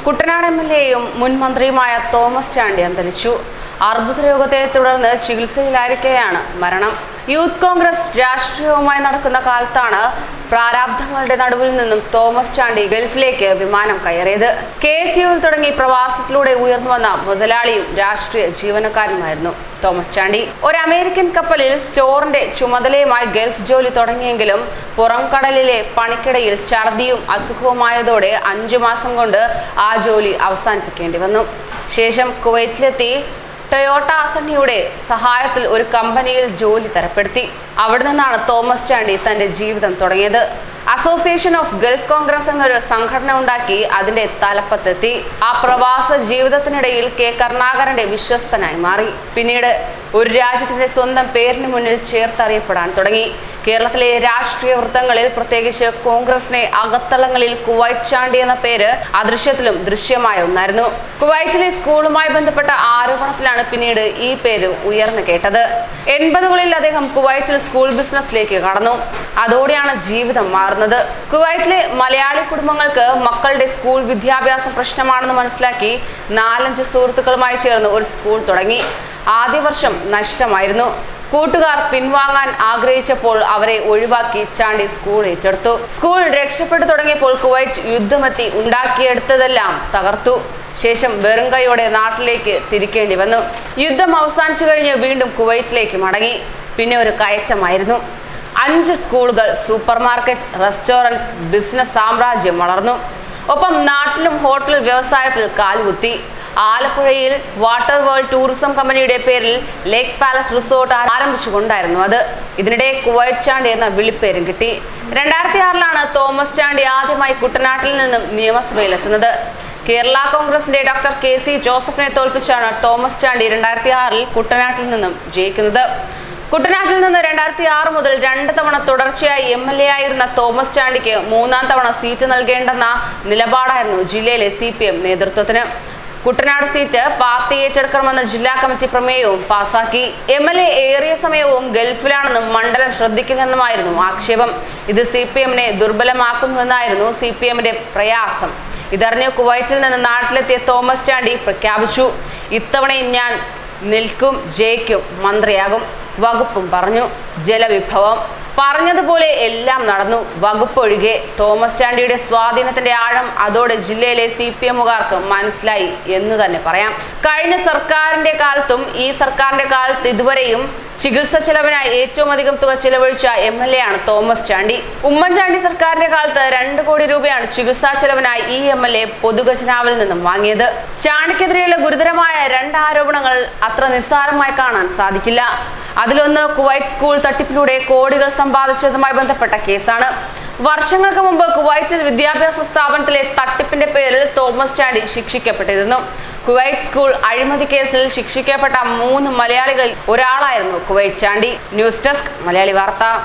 Kuttanad M L എയും മുൻ മന്ത്രിയുമായ തോമസ് ചാണ്ടി അന്തരിച്ചു അർബുദ രോഗത്തെ തുടർന്ന് ചികിത്സയിലായിരിക്കെയാണ് മരണം യൂത്ത് കോൺഗ്രസ് രാഷ്ട്രീയവുമായി നടക്കുന്ന കാലത്താണ് പ്രാരാബ്ധങ്ങളുടെ നടുവിൽ നിന്നും തോമസ് ചാണ്ടി ഗൾഫിലേക്ക് വിമാനം കയറിയത് കെ എസ് യുവിൽ തുടങ്ങി പ്രവാസത്തിലൂടെ ഉയർന്നു വന്ന മുതലാളിയും രാഷ്ട്രീയ ജീവനക്കാരനുമായിരുന്നു തോമസ് ചാണ്ടി ഒരു അമേരിക്കൻ കപ്പലിൽ സ്റ്റോറിന്റെ ചുമതലയുമായി ഗൾഫ് ജോലി തുടങ്ങിയെങ്കിലും പുറം കടലിലെ പണിക്കിടയിൽ ഛർദിയും അസുഖവുമായതോടെ അഞ്ചു മാസം കൊണ്ട് ആ ജോലി അവസാനിപ്പിക്കേണ്ടി വന്നു ശേഷം കുവൈറ്റിലെത്തി ടൊയോട്ട അസണിയുടെ സഹായത്തിൽ ഒരു കമ്പനിയിൽ ജോലി തരപ്പെടുത്തി അവിടെ നിന്നാണ് തോമസ് ചാണ്ടി തന്റെ ജീവിതം തുടങ്ങിയത് അസോസിയേഷൻ ഓഫ് ഗൾഫ് കോൺഗ്രസ് എന്നൊരു സംഘടന ഉണ്ടാക്കി അതിന്റെ തലപ്പത്തെത്തി ആ പ്രവാസ ജീവിതത്തിനിടയിൽ കെ കരുണാകരന്റെ വിശ്വസ്തനായി മാറി പിന്നീട് ഒരു രാജ്യത്തിന്റെ സ്വന്തം പേരിന് മുന്നിൽ ചേർത്തറിയപ്പെടാൻ തുടങ്ങി കേരളത്തിലെ രാഷ്ട്രീയ വൃത്തങ്ങളിൽ പ്രത്യേകിച്ച് കോൺഗ്രസിനെ അകത്തളങ്ങളിൽ കുവൈറ്റ് ചാണ്ടി എന്ന പേര് അദൃശ്യത്തിലും ദൃശ്യമായ ഒന്നായിരുന്നു കുവൈറ്റിലെ സ്കൂളുമായി ബന്ധപ്പെട്ട ആരോപണത്തിലാണ് പിന്നീട് ഈ പേര് ഉയർന്നു കേട്ടത് എൺപതുകളിൽ അദ്ദേഹം കുവൈറ്റിൽ സ്കൂൾ ബിസിനസ്സിലേക്ക് കടന്നു അതോടെയാണ് ജീവിതം മാറുന്നത് കുവൈറ്റിലെ മലയാളി കുടുംബങ്ങൾക്ക് മക്കളുടെ സ്കൂൾ വിദ്യാഭ്യാസം പ്രശ്നമാണെന്ന് മനസ്സിലാക്കി നാലഞ്ച് സുഹൃത്തുക്കളുമായി ചേർന്ന് ഒരു സ്കൂൾ തുടങ്ങി ആദ്യ വർഷം നഷ്ടമായിരുന്നു കൂട്ടുകാർ പിൻവാങ്ങാൻ ആഗ്രഹിച്ചപ്പോൾ അവരെ ഒഴിവാക്കി ചാണ്ടി സ്കൂൾ ഏറ്റെടുത്തു സ്കൂൾ രക്ഷപ്പെട്ടു തുടങ്ങിയപ്പോൾ കുവൈറ്റ് യുദ്ധമെത്തി ഉണ്ടാക്കിയെടുത്തതെല്ലാം തകർത്തു ശേഷം വെറും കൈയോടെ നാട്ടിലേക്ക് തിരിക്കേണ്ടി വന്നു യുദ്ധം അവസാനിച്ചു കഴിഞ്ഞ് വീണ്ടും കുവൈറ്റിലേക്ക് മടങ്ങി പിന്നെ ഒരു കയറ്റമായിരുന്നു അഞ്ച് സ്കൂളുകൾ സൂപ്പർ മാർക്കറ്റ് റെസ്റ്റോറന്റ് ബിസിനസ് സാമ്രാജ്യം വളർന്നു ഒപ്പം നാട്ടിലും ഹോട്ടൽ വ്യവസായത്തിൽ കാലുകുത്തി ആലപ്പുഴയിൽ വാട്ടർ വേൾഡ് ടൂറിസം കമ്പനിയുടെ പേരിൽ ലേക്ക് പാലസ് റിസോർട്ട് ആരംഭിച്ചുകൊണ്ടായിരുന്നു അത് ഇതിനിടെ കുവൈറ്റ് ചാണ്ടി എന്ന വിളിപ്പേരും കിട്ടി രണ്ടായിരത്തി ആറിലാണ് തോമസ് ചാണ്ടി ആദ്യമായി കുട്ടനാട്ടിൽ നിന്നും നിയമസഭയിലെത്തുന്നത് കേരള കോൺഗ്രസിന്റെ ഡോക്ടർ കെ സി ജോസഫിനെ തോൽപ്പിച്ചാണ് തോമസ് ചാണ്ടി രണ്ടായിരത്തി ആറിൽ കുട്ടനാട്ടിൽ നിന്നും ജയിക്കുന്നത് കുട്ടനാട്ടിൽ നിന്ന് രണ്ടായിരത്തി ആറ് മുതൽ രണ്ട് തവണ തുടർച്ചയായി എം എൽ എ ആയിരുന്ന തോമസ് ചാണ്ടിക്ക് മൂന്നാം തവണ സീറ്റ് നൽകേണ്ടെന്ന നിലപാടായിരുന്നു ജില്ലയിലെ സി പി എം നേതൃത്വത്തിന് കുട്ടനാട് സീറ്റ് പാർട്ടി ഏറ്റെടുക്കണമെന്ന ജില്ലാ കമ്മിറ്റി പ്രമേയവും പാസാക്കി എം എൽ എ ഏറിയ സമയവും ഗൾഫിലാണെന്നും മണ്ഡലം ശ്രദ്ധിക്കില്ലെന്നുമായിരുന്നു ആക്ഷേപം ഇത് സി പി എമ്മിനെ ദുർബലമാക്കുന്നുവെന്നായിരുന്നു സി പി എമ്മിന്റെ പ്രയാസം ഇതറിഞ്ഞ് കുവൈറ്റിൽ നിന്ന് നാട്ടിലെത്തിയ തോമസ് ചാണ്ടി പ്രഖ്യാപിച്ചു ഇത്തവണയും ഞാൻ നിൽക്കും ജയിക്കും മന്ത്രിയാകും വകുപ്പും പറഞ്ഞു ജലവിഭവം പറഞ്ഞതുപോലെ എല്ലാം നടന്നു വകുപ്പ് ഒഴികെ തോമസ് ചാണ്ടിയുടെ സ്വാധീനത്തിന്റെ ആഴം അതോടെ ജില്ലയിലെ സി പി എമ്മുകാർക്ക് മനസ്സിലായി എന്ന് തന്നെ പറയാം കഴിഞ്ഞ സർക്കാരിന്റെ കാലത്തും ഈ സർക്കാരിന്റെ കാലത്ത് ഇതുവരെയും ചികിത്സ ചെലവിനായി ഏറ്റവും അധികം തുക ചെലവഴിച്ച എം എൽ എ ആണ് തോമസ് ചാണ്ടി ഉമ്മൻചാണ്ടി സർക്കാരിന്റെ കാലത്ത് രണ്ട് കോടി രൂപയാണ് ചികിത്സാ ചെലവിനായി ഈ എം എൽ എ പൊതുഖജനാവിൽ നിന്നും വാങ്ങിയത് ചാണ്ടിക്കെതിരെയുള്ള ഗുരുതരമായ രണ്ട് ആരോപണങ്ങൾ അത്ര നിസ്സാരമായി കാണാൻ സാധിക്കില്ല അതിലൊന്ന് കുവൈറ്റ് സ്കൂൾ തട്ടിപ്പിലൂടെ കോടികൾ സമ്പാദിച്ചതുമായി ബന്ധപ്പെട്ട കേസാണ് വർഷങ്ങൾക്ക് മുമ്പ് കുവൈറ്റിൽ വിദ്യാഭ്യാസ സ്ഥാപനത്തിലെ തട്ടിപ്പിന്റെ പേരിൽ തോമസ് ചാണ്ടി ശിക്ഷിക്കപ്പെട്ടിരുന്നു കുവൈറ്റ് സ്കൂൾ അഴിമതി കേസിൽ ശിക്ഷിക്കപ്പെട്ട മൂന്ന് മലയാളികളിൽ ഒരാളായിരുന്നു Kuwait Chandy news desk Malayali വാർത്ത